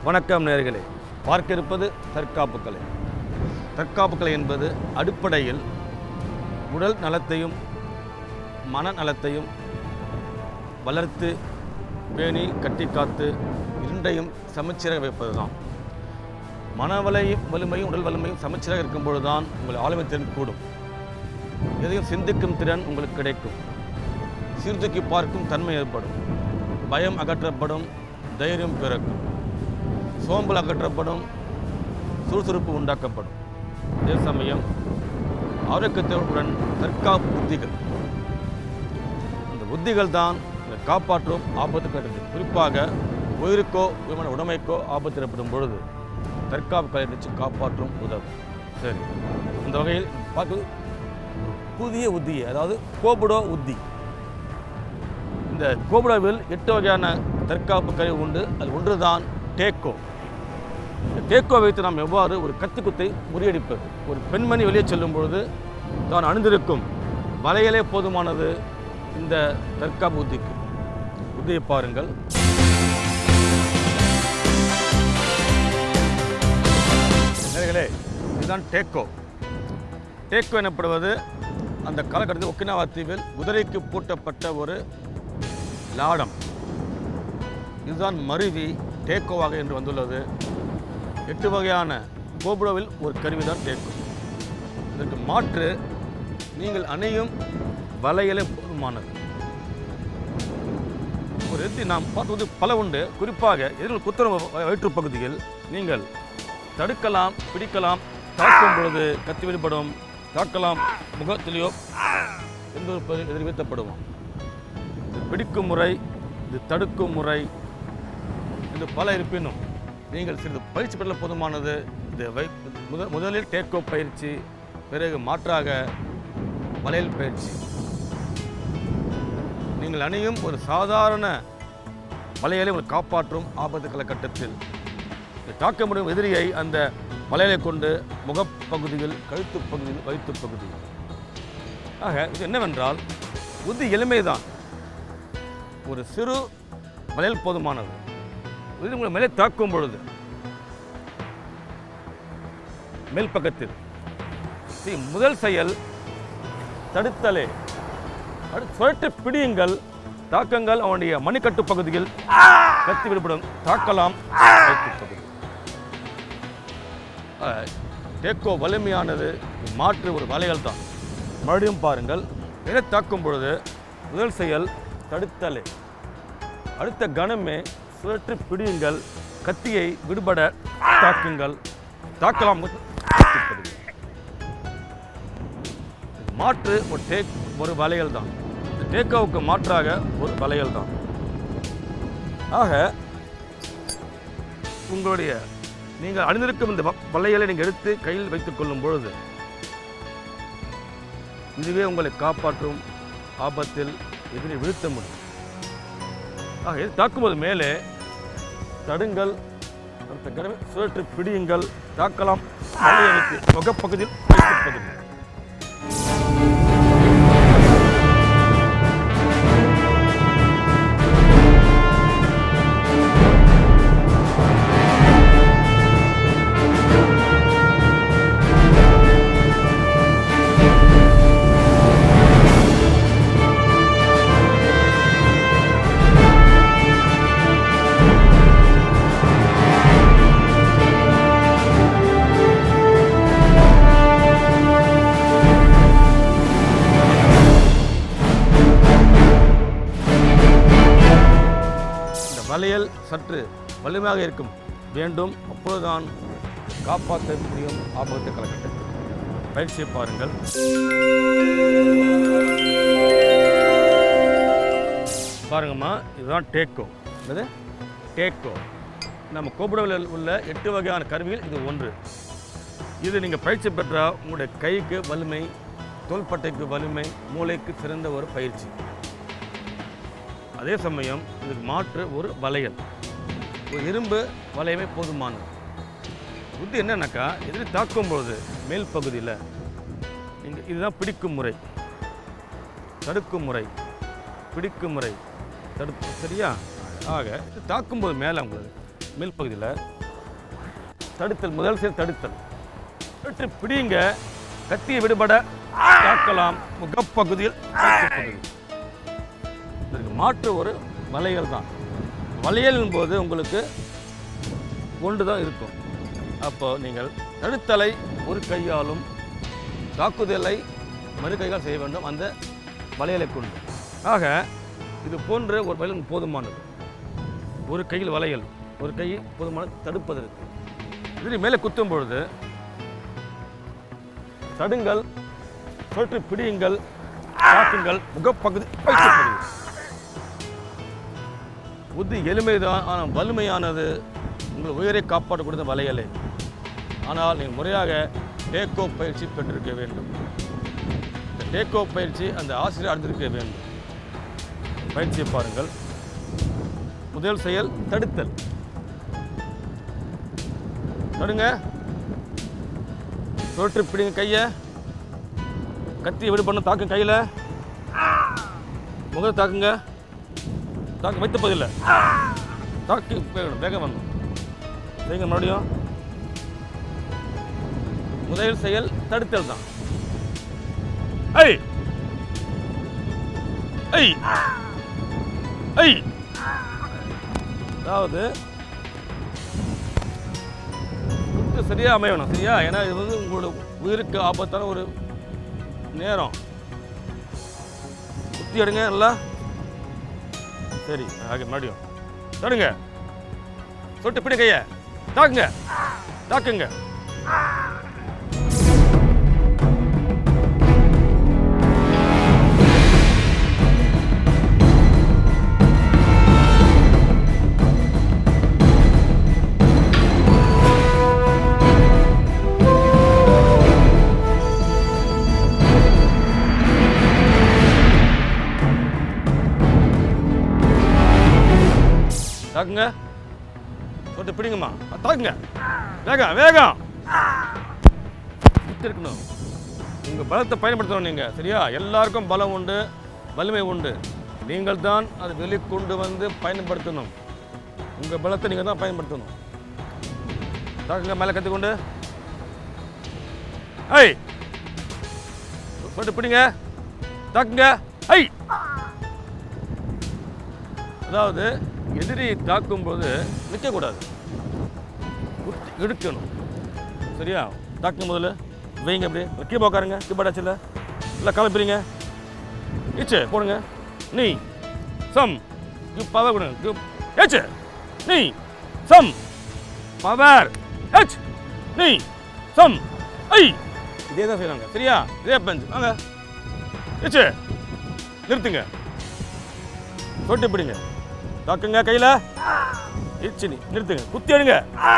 வணக்கம் நேர்களே பார்க்க இருப்பது தற்காப்பு கலை தற்காப்பு கலை என்பது அடிப்படையில் உடல் நலத்தையும் மனநலத்தையும் வளர்த்து பேணி கட்டி காத்து இரண்டையும் சமச்சீராக வைப்பது தான் மனவலையும் வலிமையும் உடல் வலிமையும் சமச்சீராக இருக்கும் பொழுதுதான் உங்கள் ஆளுமை திறன் கூடும் எதையும் சிந்திக்கும் திறன் உங்களுக்கு கிடைக்கும் சீர்தூக்கி பார்க்கும் தன்மை ஏற்படும் பயம் அகற்றப்படும் தைரியம் பிறக்கும் சோம்பல் அகற்றப்படும் சுறுசுறுப்பு உண்டாக்கப்படும் அதே சமயம் ஆரோக்கியத்துடன் தற்காப்பு உத்திகள் இந்த உத்திகள் தான் இதை காப்பாற்றும் ஆபத்து கட்டுது குறிப்பாக உயிருக்கோ விமான உடைமைக்கோ ஆபத்து ஏற்படும் பொழுது தற்காப்பு கலை நிச்சு காப்பாற்றும் உதவும் சரி இந்த வகையில் பார்க்க புதிய உத்தி அதாவது கோபுடோ உத்தி இந்த கோபுடாவில் எட்டு வகையான தற்காப்பு கருவி உண்டு அது ஒன்றுதான் டேக்கோ இந்த டேக்கோ வைத்து நாம் எவ்வாறு ஒரு கத்திக்குத்தை முறியடிப்பது ஒரு பெண்மணி வெளியே செல்லும் பொழுது தான் அணிந்திருக்கும் வலையலே போதுமானது இந்த தற்காப்பு உத்திக்கு உத்தியை பாருங்கள் நேயர்களே, இதுதான் டேக்கோ டேக்கோ எனப்படுவது அந்த காலகட்டத்தில் ஒக்கினாவா தீவில் குதிரைக்கு பூட்டப்பட்ட ஒரு லாடம் இதுதான் மருவி டேக்கோவாக என்று வந்துள்ளது எட்டு வகையான கோபுரோவில் ஒரு கருவிதான் டேக்கோ இதற்கு மாற்று நீங்கள் அணையும் வலையிலே போதுமானது ஒரு எத்தி நாம் பார்ப்பது பல உண்டு குறிப்பாக எதிரில் குத்துறவு வயிற்றுப் பகுதியில் நீங்கள் தடுக்கலாம் பிடிக்கலாம் தாக்கும் பொழுது கத்தி வெளிப்படும் தாக்கலாம் முகத்திலேயோ எந்த ஒரு பகுதியில் எதிர் வீழ்த்தப்படுவோம் இது பிடிக்கும் முறை இது தடுக்கும் முறை இது பல இருப்பினும் நீங்கள் சிறிது பயிற்சி பெற போதுமானது இது வை முத முதலில் டேக்கோ பயிற்சி பிறகு மாற்றாக வளையல் பயிற்சி நீங்கள் அணியும் ஒரு சாதாரண வளையலை உங்களை காப்பாற்றும் ஆபத்து காலகட்டத்தில் இந்த தாக்க முடியும் எதிரியை அந்த வளையலை கொண்டு முகப்பகுதியில் கழுத்துப் பகுதியில் வயிற்றுப் பகுதியில் ஆக இது என்னவென்றால் புத்தி எளிமைதான் ஒரு சிறு வளையல் போதுமானது இது உங்களை மேலே தாக்கும் பொழுது மேல் பக்கத்தில் see, முதல் செயல் தடுத்தலே அடுத்து சுழற்று பிடியுங்கள் தாக்கங்கள் அவனுடைய மணிக்கட்டு பகுதியில் கத்தி விடுபடும் தாக்கலாம் வயிற்றுப் பகுதி ஆக, டேக்கோ வலிமையானது மாற்று ஒரு வலைகள் தான் மறுபடியும் பாருங்கள் மேலே தாக்கும் பொழுது முதல் செயல் தடுத்தலே அடுத்த கணமே சுழற்று பிடியுங்கள் கத்தியை விடுபட தாக்குங்கள் தாக்கலாம் வயிற்றுப் பகுதி. மாற்று ஒரு டேக் ஒரு வளையல் தான் இந்த டேக்காவுக்கு மாற்றாக ஒரு வளையல் தான் ஆக உங்களுடைய நீங்கள் அணிந்திருக்கும் இந்த வ- வளையலை நீங்கள் எடுத்து கையில் வைத்துக் கொள்ளும் பொழுது இதுவே உங்களை காப்பாற்றும் ஆபத்தில் எதிரி வீழ்த்த முடியும் ஆக இது தாக்கும்போது மேலே தடுங்கள் அடுத்த கடமை சுழற்று பிடியுங்கள் தாக்கலாம் வலையை வைத்து முகப்பகுதியில் வைத்துப் பகுதி இந்த வளையல் சற்று வலிமையாக இருக்கும் வேண்டும் அப்பொழுதுதான் காப்பாற்ற முடியும் ஆபத்து காலகட்டத்தில் பயிற்சியை பாருங்கள் பாருங்கம்மா இதுதான் டேக்கோ என்னது டேக்கோ நம்ம கோபுரவில் உள்ள எட்டு வகையான கருவியில் இது ஒன்று இது நீங்கள் பயிற்சி பெற்றால் உங்களுடைய கைக்கு வலிமை தோள்பட்டைக்கு வலிமை மூளைக்கு சிறந்த ஒரு பயிற்சி அதே சமயம் இதுக்கு மாற்று ஒரு வளையல் ஒரு இரும்பு வளையமே போதுமானது புத்தி என்னன்னாக்கா எதிரி தாக்கும்பொழுது மேல் பகுதியில் நீங்கள் இதுதான் பிடிக்கும் முறை தடுக்கும் முறை பிடிக்கும் முறை தடுப்பு சரியா ஆக இது தாக்கும்போது மேலே உங்களுக்கு மேல் பகுதியில் தடுத்தல் முதல் செயல் தடுத்தல் சற்று பிடிங்க கத்தியை விடுபட தாக்கலாம் முகப்பகுதியில் கழுத்துப்பகுதி. இதற்கு மாற்று ஒரு வளையல் தான் வளையலின் போது உங்களுக்கு ஒன்று தான் இருக்கும் அப்போ நீங்கள் தடுத்தலை ஒரு கையாலும் தாக்குதலை மறு கையால் செய்ய வேண்டும் அந்த வளையலை கொண்டு ஆக இது போன்ற ஒரு வளையல் போதுமானது ஒரு கையில் வளையல் ஒரு கை போதுமான தடுப்பதற்கு இதில் மேலே குத்தும் பொழுது தடுங்கள் சுழற்றி பிடியுங்கள் தாக்குங்கள் முகப்பகுதி வைக்கப்படுகிறது புத்தி எளிமைதான் ஆனால் வலிமையானது உங்கள் உயிரை காப்பாற்றக்கூடிய வளையலே ஆனால் நீங்கள் முறையாக டேக்கோ பயிற்சி பெற்றிருக்க வேண்டும் இந்த டேக்கோ பயிற்சி அந்த ஆசிரியர் அறிந்திருக்க வேண்டும் பயிற்சியை பாருங்கள் முதல் செயல் தடுத்தல் தடுங்க சுழற்றி பிடிங்க கையை கத்தி விடு பண்ண தாக்கு கையில் முகத்தை தாக்குங்க தாக்கு வைத்த பதில்ல தாக்கி வேகணும் வேகம் வரணும் செய்யுங்க மறுபடியும் முதல் செயல் தடுத்தல் தான் ஐ ஐ ஐ அதாவது குத்து சரியா அமையணும் சரியா ஏன்னா இது வந்து உங்களோட உயிருக்கு ஆபத்தான ஒரு நேரம் குத்தி எடுங்க நல்லா சரி ஆக மறுபடியும் தொடுங்க சொட்டு பிடி கைய தாக்குங்க தாக்குங்க தாக்குங்க சொட்டு பிடிங்கம்மா அ, தாக்குங்க வேகம் வேகம் சுத்தி இருக்கணும் உங்கள் பலத்தை பயன்படுத்தணும் நீங்கள் சரியா எல்லாருக்கும் பலம் உண்டு வலிமை உண்டு நீங்கள் தான் அதை வெளிக்கொண்டு வந்து பயன்படுத்தணும் உங்கள் பலத்தை நீங்கள் தான் பயன்படுத்தணும் தாக்குங்க மேலே கற்றுக்கொண்டு ஐ சொட்டு பிடிங்க தாக்குங்க ஐ அதாவது எதிரியை தாக்கும்போது நிற்கக்கூடாது குத்தி இழுக்கணும் சரியா தாக்கும் முதல்ல வைங்க அப்படியே கீழே உட்காருங்க கீபோர்ட் ஆச்சுல இல்லை கிளம்பிடுங்க ஈச்சு போடுங்க நீ சம் யூ பவர் கொடுங்க யூ ஏச்சு நீ சம் பவர் ஏச் நீ சம் ஐ இதே தான் செய்றாங்க சரியா இதே பெஞ்ச் வாங்க ஏச்சு நிறுத்துங்க தொட்டு பிடிங்க தாக்குங்க கையில் இச்சினி நிறுத்துங்க குத்தி எடுங்க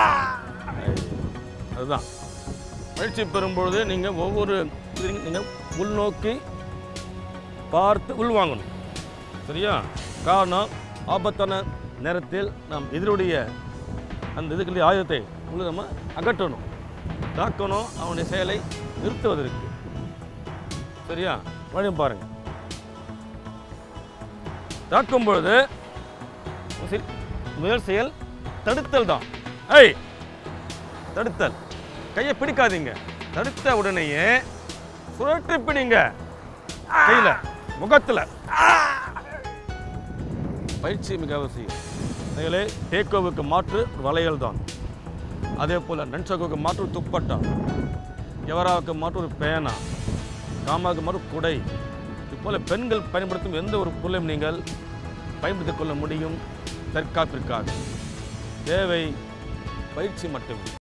அதுதான் பயிற்சி பெறும்பொழுது நீங்கள் ஒவ்வொரு இதுலையும் நீங்கள் உள்நோக்கி பார்த்து உள்வாங்கணும் சரியா காரணம் ஆபத்தான நேரத்தில் நாம் எதிருடைய அந்த இதுக்குள்ளே ஆயுதத்தை உள்ள நம்ம அகற்றணும் தாக்கணும் அவனுடைய செயலை நிறுத்துவதற்கு சரியா மறுபடியும் பாருங்க தாக்கும் பொழுது சரி, முதல் செயல் தடுத்தல் தான் ஐய் தடுத்தல் கையை பிடிக்காதீங்க தடுத்த உடனேயே சுழற்றி பிடிங்க கையில முகத்துல பயிற்சி மிக அவசியம் அதிலே டேக்கோவுக்கு மாற்று வளையல் தான் அதே போல் நன்சகோவுக்கு மாற்று துப்பட்டா எவராவுக்கு மாற்று ஒரு பேனா காமாவுக்கு மாற்று குடை இதுபோல் பெண்கள் பயன்படுத்தும் எந்த ஒரு பொருளையும் நீங்கள் பயன்படுத்திக் கொள்ள முடியும் தற்காப்பிற்காக தேவை பயிற்சி மட்டுமே